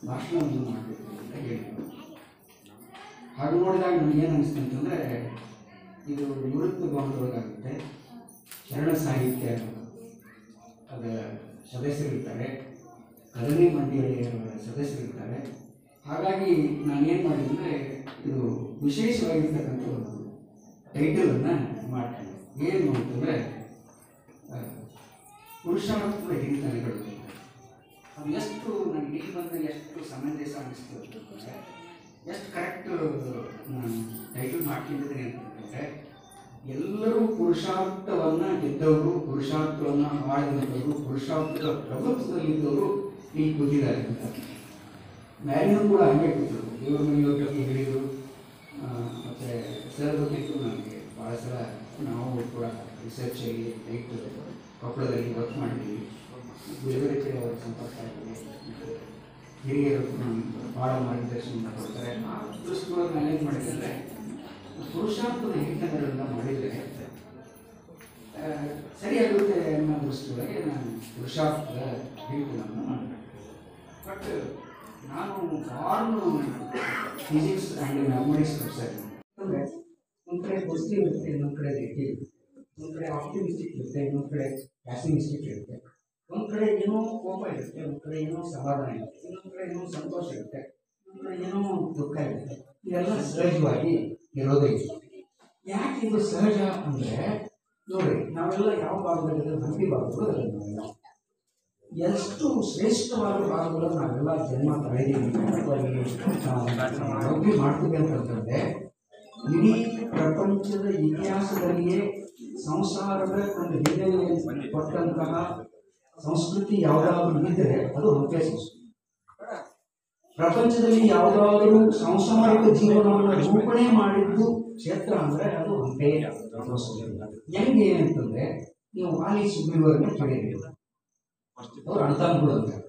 ಭಾಷಣವನ್ನು ಮಾಡಬೇಕು ಅಂತ ಹೇಳಿದರು ಹಾಗೆ ನೋಡಿದಾಗ ನನಗೆ ಏನು ಅನಿಸ್ತು ಅಂತಂದರೆ ಇದು ನಿವೃತ್ತ ಭವನದೊಳಗಾಗುತ್ತೆ ಶರಣ ಸಾಹಿತ್ಯ ಅದ ಸದಸ್ಯರಿರ್ತಾರೆ ಕದನಿ ಮಂಡಳಿಯ ಸದಸ್ಯರಿರ್ತಾರೆ ಹಾಗಾಗಿ ನಾನೇನು ಮಾಡಿದೆ ಅಂದರೆ ಇದು ವಿಶೇಷವಾಗಿರ್ತಕ್ಕಂಥ ಒಂದು ಟೈಟಲನ್ನು ಮಾಡ್ತೀನಿ ಏನು ಅಂತಂದರೆ ಪುರುಷಾರ್ಥದ ಹಿರಿತನಗಳು ಅಂತ. ಅದು ಎಷ್ಟು ನನಗೆ ಇಲ್ಲಿ ಬಂದಾಗ ಎಷ್ಟು ಸಮಂಜಸ ಅನಿಸ್ತು ಅಂತಂದರೆ ಎಷ್ಟು ಕರೆಕ್ಟ್ ನಾನು ಟೈಟಲ್ ಮಾಡ್ಕೊಂಡಿದ್ದೀನಿ ಅಂತಂದರೆ ಎಲ್ಲರೂ ಪುರುಷಾರ್ಥವನ್ನು ಗೆದ್ದವರು ಪುರುಷಾರ್ಥವನ್ನು ಆಳಿದಂಥವರು ಪುರುಷಾರ್ಥದ ಪ್ರಭುತ್ವದಲ್ಲಿದ್ದವರು ಇಲ್ಲಿ ಕೂತಿದ್ದಾರೆ ಅಂತ ಮ್ಯಾರಿನೂ ಕೂಡ ಹಂಗೆ ಕೂತರು ದೇವ್ರ ಮನೆಯೋಟಕ್ಕೆ ಹೇಳಿದರು ಮತ್ತು ಸರ್ ಗೊತ್ತಿತ್ತು ನನಗೆ ಭಾಳ ಸಲ ನಾವು ಕೂಡ ರಿಸರ್ಚಲ್ಲಿ ನೈಟ್ ಕೊಪ್ಪಳದಲ್ಲಿ ವರ್ಕ್ ಮಾಡಿದ್ದೀವಿ ಬೇರೆ ಬೇರೆ ಕಡೆ ಅವರ ಸಂಪರ್ಕ ಆಗಿದೆ ಹಿರಿಯರು ನಮ್ಗೆ ಭಾಳ ಮಾರ್ಗದರ್ಶನ ಕೊಡ್ತಾರೆ ಆ ದೃಷ್ಟಿಯೊಳಗೆ ನಾನು ಏನು ಮಾಡಿದ್ರೆ ಪುರುಷಾರ್ಥದ ಹಿರಿತನಗಳನ್ನ ಮಾಡಿದರೆ ಆ, ಸರಿಯಾಗುತ್ತೆ ಅನ್ನೋ ದೃಷ್ಟಿಯೊಳಗೆ ನಾನು ಪುರುಷಾರ್ಥದ ಹಿರಿತನವನ್ನು ಮಾಡಿದೆ ಬಟ್ ನಾನು ಬಾರ್ನು ಫಿಸಿಕ್ಸ್ ಆ್ಯಂಡ್ ಮ್ಯಾಥಮೆಟಿಕ್ಸ್ ಪ್ರೊಫೆಸರ್ ಅಂದರೆ ಒಂದು ಕಡೆ ಪಾಸಿಟಿವ್ ಇರುತ್ತೆ ಇನ್ನೊಂದು ಕಡೆ ನೆಗೆಟಿವ್ ಒಂದು ಕಡೆ ಆಪ್ಟಿಮಿಸ್ಟಿಕ್ ಇರುತ್ತೆ ಇನ್ನೊಂದು ಕಡೆ ಪ್ಯಾಸಿಮಿಸ್ಟಿಕ್ ಇರುತ್ತೆ ಒಂದು ಕಡೆ ಏನೋ ಕೋಪ ಇರುತ್ತೆ ಒಂದು ಕಡೆ ಏನೋ ಸಮಾಧಾನ ಇರುತ್ತೆ ಇನ್ನೊಂದು ಕಡೆ ಏನೋ ಸಂತೋಷ ಇರುತ್ತೆ ಇನ್ನೊಂದು ಕಡೆ ಏನೋ ದುಃಖ ಇರುತ್ತೆ ಇದೆಲ್ಲ ಸಹಜವಾಗಿ ಇರೋದೇ ಇದೆ ಯಾಕೆ ಇದು ಸಹಜ ಅಂದರೆ ನೋಡಿ ನಾವೆಲ್ಲ ಯಾವ ಭಾಗದಲ್ಲಿದೆ ಹಂಪಿ ಭಾಗದಲ್ಲಿ ನಾವೆಲ್ಲ ಎಷ್ಟು ಶ್ರೇಷ್ಠವಾದ ಭಾಗಗಳು ನಾವೆಲ್ಲ ಜನ್ಮ ತಳೆದೀವಿ ಅಥವಾ ಇಲ್ಲಿ ನಾವು ನೌಕರಿ ಮಾಡ್ತೀವಿ ಅಂತಂತಂದ್ರೆ ಇಡೀ ಪ್ರಪಂಚದ ಇತಿಹಾಸದಲ್ಲಿಯೇ ಸಂಸಾರದ ಒಂದು ಹಿನ್ನೆಲೆಯನ್ನು ಕೊಟ್ಟಂತಹ ಸಂಸ್ಕೃತಿ ಯಾವುದಾದ್ರೂ ಇದ್ದರೆ ಅದು ಹಂಪೆ ಸಂಸ್ಕೃತಿ ಪ್ರಪಂಚದಲ್ಲಿ ಯಾವುದಾದರೂ ಸಂಸಾರಿಕ ಜೀವನವನ್ನು ರೂಪಣೆ ಮಾಡಿದ್ದು ಕ್ಷೇತ್ರ ಅಂದ್ರೆ ಅದು ಹಂಪೆ ಸಂಸ್ಕೃತಿ ಹೆಂಗೆ ಅಂತಂದ್ರೆ ನೀವು ವಾಲಿ ಸುಗ್ರೀವರನ್ನ ಕೇಳಿದ್ದೀರಿ ಅವ್ರು ಅಣ್ತಾಂಬುಗಳು ಅಂತ